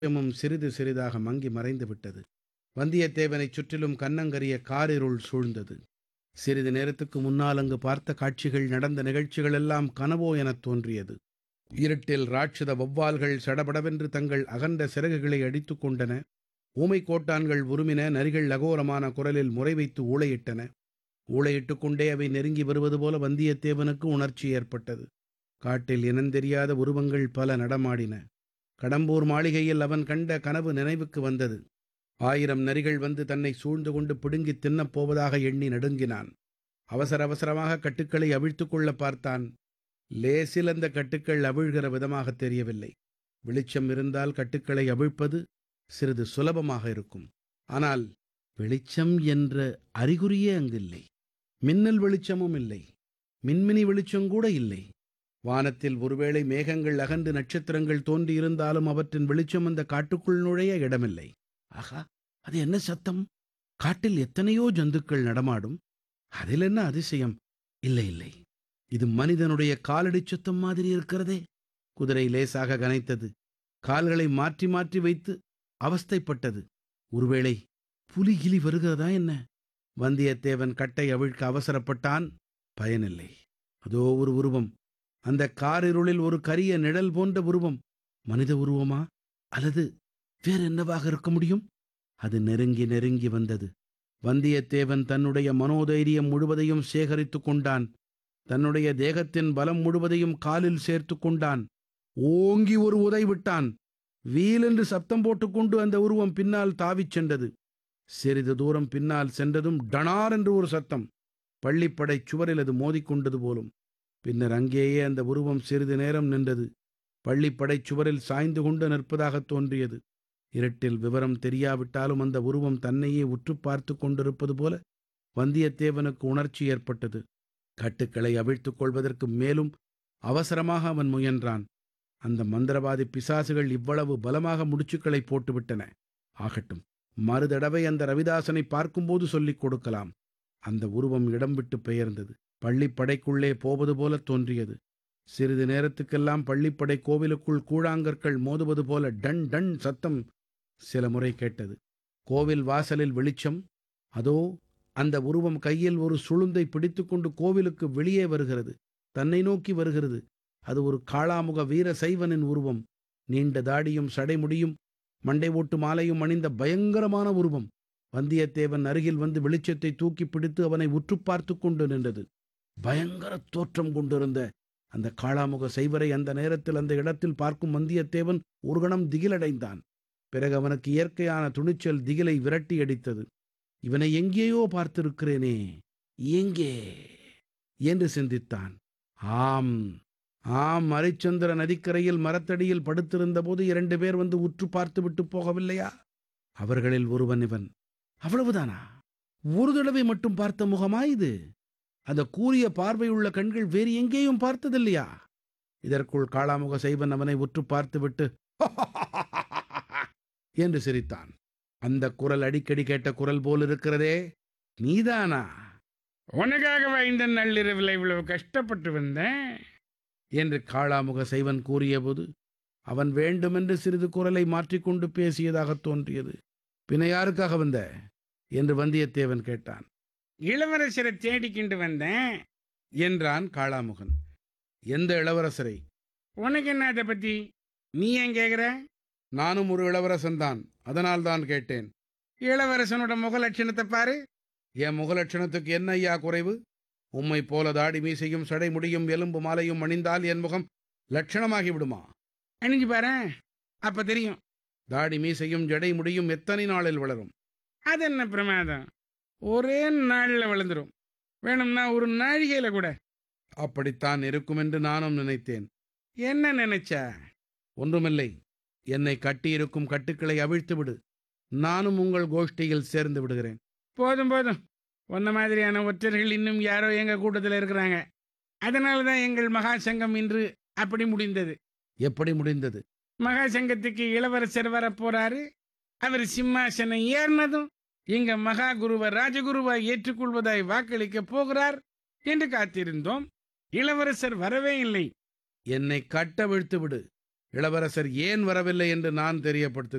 மும் சிறிது சிறிதாக மங்கி மறைந்து விட்டது வந்தியத்தேவனைச் சுற்றிலும் கன்னங்கரிய காரிருள் சூழ்ந்தது சிறிது நேரத்துக்கு முன்னால் அங்கு பார்த்த காட்சிகள் நடந்த நிகழ்ச்சிகள் எல்லாம் கனவோ எனத் தோன்றியது இருட்டில் ராட்சத வௌவால்கள் சடபடவென்று தங்கள் அகன்ற சிறகுகளை அடித்துக் கொண்டன ஊமைக் கோட்டான்கள் உருமின நரிகள் அகோரமான குரலில் முறை வைத்து ஊளையிட்டன ஊளையிட்டுக் கொண்டே அவை நெருங்கி வருவது போல வந்தியத்தேவனுக்கு உணர்ச்சி ஏற்பட்டது காட்டில் இனந்தெரியாத உருவங்கள் பல நடமாடின கடம்பூர் மாளிகையில் அவன் கண்ட கனவு நினைவுக்கு வந்தது ஆயிரம் நரிகள் வந்து தன்னை சூழ்ந்து கொண்டு பிடுங்கித் தின்னப் போவதாக எண்ணி நடுங்கினான் அவசர அவசரமாக கட்டுக்களை அவிழ்த்துக் கொள்ள பார்த்தான் லேசில் அந்த கட்டுக்கள் அவிழ்கிற விதமாக தெரியவில்லை வெளிச்சம் இருந்தால் கட்டுக்களை அவிழ்ப்பது சிறிது சுலபமாக இருக்கும் ஆனால் வெளிச்சம் என்ற அறிகுறியே அங்கில்லை மின்னல் வெளிச்சமும் இல்லை மின்மினி வெளிச்சம் கூட இல்லை வானத்தில் ஒருவேளை மேகங்கள் அகன்று நட்சத்திரங்கள் தோன்றியிருந்தாலும் அவற்றின் வெளிச்சம் அந்த காட்டுக்குள் நுழைய இடமில்லை ஆகா அது என்ன சத்தம் காட்டில் எத்தனையோ ஜந்துக்கள் நடமாடும் அதில் என்ன அதிசயம் இல்லை இல்லை இது மனிதனுடைய காலடி சத்தம் மாதிரி இருக்கிறதே குதிரை லேசாக கனைத்தது கால்களை மாற்றி மாற்றி வைத்து அவஸ்தைப்பட்டது ஒருவேளை புலி கிளி வருகிறதா என்ன வந்தியத்தேவன் கட்டை அவிழ்க்க அவசரப்பட்டான் பயனில்லை அதோ ஒரு உருவம் அந்த காரிருளில் ஒரு கரிய நிழல் போன்ற உருவம் மனித உருவமா அல்லது வேற என்னவாக இருக்க முடியும் அது நெருங்கி நெருங்கி வந்தது வந்தியத்தேவன் தன்னுடைய மனோதைரியம் முழுவதையும் சேகரித்துக் கொண்டான் தன்னுடைய தேகத்தின் பலம் முழுவதையும் காலில் சேர்த்து கொண்டான் ஓங்கி ஒரு உதை விட்டான் வீலென்று சப்தம் போட்டுக்கொண்டு அந்த உருவம் பின்னால் தாவிச் சென்றது சிறிது தூரம் பின்னால் சென்றதும் டனார் என்று ஒரு சத்தம் பள்ளிப்படை சுவரில் அது மோதிக்கொண்டது போலும் பின்னர் அங்கேயே அந்த உருவம் சிறிது நேரம் நின்றது பள்ளிப்படை சுவரில் சாய்ந்து கொண்டு நிற்பதாகத் தோன்றியது இருட்டில் விவரம் தெரியாவிட்டாலும் அந்த உருவம் தன்னையே உற்று பார்த்து கொண்டிருப்பது போல வந்தியத்தேவனுக்கு உணர்ச்சி ஏற்பட்டது கட்டுக்களை அவிழ்த்துக் கொள்வதற்கு மேலும் அவசரமாக அவன் முயன்றான் அந்த மந்திரவாதி பிசாசுகள் இவ்வளவு பலமாக முடிச்சுக்களை போட்டுவிட்டன ஆகட்டும் மறுதடவை அந்த ரவிதாசனை பார்க்கும்போது சொல்லிக் கொடுக்கலாம் அந்த உருவம் இடம் விட்டு பெயர்ந்தது பள்ளிப்படைக்குள்ளே போவது போல தோன்றியது சிறிது நேரத்துக்கெல்லாம் பள்ளிப்படை கோவிலுக்குள் கூழாங்கற்கள் மோதுவது போல டன் டன் சத்தம் சில முறை கேட்டது கோவில் வாசலில் வெளிச்சம் அதோ அந்த உருவம் கையில் ஒரு சுளுந்தை பிடித்துக்கொண்டு கோவிலுக்கு வெளியே வருகிறது தன்னை நோக்கி வருகிறது அது ஒரு காளாமுக வீர சைவனின் உருவம் நீண்ட தாடியும் சடைமுடியும் மண்டை ஓட்டு மாலையும் அணிந்த பயங்கரமான உருவம் வந்தியத்தேவன் அருகில் வந்து வெளிச்சத்தை தூக்கி பிடித்து அவனை உற்று பார்த்து கொண்டு நின்றது பயங்கர தோற்றம் கொண்டிருந்த அந்த காளாமுக சைவரை அந்த நேரத்தில் அந்த இடத்தில் பார்க்கும் வந்தியத்தேவன் ஒரு கணம் திகிலடைந்தான் பிறகு அவனுக்கு இயற்கையான துணிச்சல் திகிலை விரட்டி அடித்தது இவனை எங்கேயோ பார்த்திருக்கிறேனே எங்கே என்று சிந்தித்தான் ஆம் ஆம் அரிச்சந்திர நதிக்கரையில் மரத்தடியில் படுத்திருந்த போது இரண்டு பேர் வந்து உற்று பார்த்து விட்டு போகவில்லையா அவர்களில் ஒருவன் இவன் அவ்வளவுதானா ஒரு தடவை மட்டும் பார்த்த முகமா இது அந்த கூரிய பார்வையுள்ள கண்கள் வேறு எங்கேயும் பார்த்ததில்லையா இதற்குள் காளாமுக சைவன் அவனை உற்று பார்த்துவிட்டு என்று சிரித்தான் அந்த குரல் அடிக்கடி கேட்ட குரல் போல் இருக்கிறதே நீதானா உனக்காகவா இந்த நள்ளிரவில் இவ்வளவு கஷ்டப்பட்டு வந்தேன் என்று காளாமுக சைவன் கூறியபோது அவன் வேண்டுமென்று சிறிது குரலை மாற்றிக்கொண்டு பேசியதாகத் தோன்றியது பின்ன யாருக்காக வந்த என்று வந்தியத்தேவன் கேட்டான் இளவரசரை தேடிக்கிண்டு வந்தேன் என்றான் காளாமுகன் எந்த இளவரசரை உனக்கு என்ன அதை பத்தி நீ ஏன் கேக்குற நானும் ஒரு இளவரசன்தான் அதனால் தான் கேட்டேன் இளவரசனோட முக லட்சணத்தை பாரு என் முகலட்சணத்துக்கு என்ன ஐயா குறைவு உம்மை போல தாடி மீசையும் சடைமுடியும் எலும்பு மாலையும் அணிந்தால் என் முகம் லட்சணமாகி விடுமா அணிஞ்சு பாரு அப்ப தெரியும் தாடி மீசையும் ஜடை முடியும் எத்தனை நாளில் வளரும் அது என்ன பிரமாதம் ஒரே நாள்ல விழுந்துரும் வேணும்னா ஒரு நாழிகையில கூட அப்படித்தான் இருக்கும் என்று நானும் நினைத்தேன் என்ன நினைச்ச ஒன்றுமில்லை என்னை கட்டியிருக்கும் கட்டுக்களை அவிழ்த்து விடு நானும் உங்கள் கோஷ்டியில் சேர்ந்து விடுகிறேன் போதும் போதும் உன்ன மாதிரியான ஒற்றர்கள் இன்னும் யாரோ எங்க கூட்டத்தில் இருக்கிறாங்க அதனால தான் எங்கள் மகா சங்கம் இன்று அப்படி முடிந்தது எப்படி முடிந்தது மகா சங்கத்துக்கு இளவரசர் வர போறாரு அவர் சிம்மாசனம் ஏறினதும் எங்க மகா குருவை ராஜகுருவை ஏற்றுக்கொள்வதாய் வாக்களிக்க போகிறார் என்று காத்திருந்தோம் இளவரசர் வரவே இல்லை என்னை கட்டவிழ்த்து விடு இளவரசர் ஏன் வரவில்லை என்று நான் தெரியப்படுத்து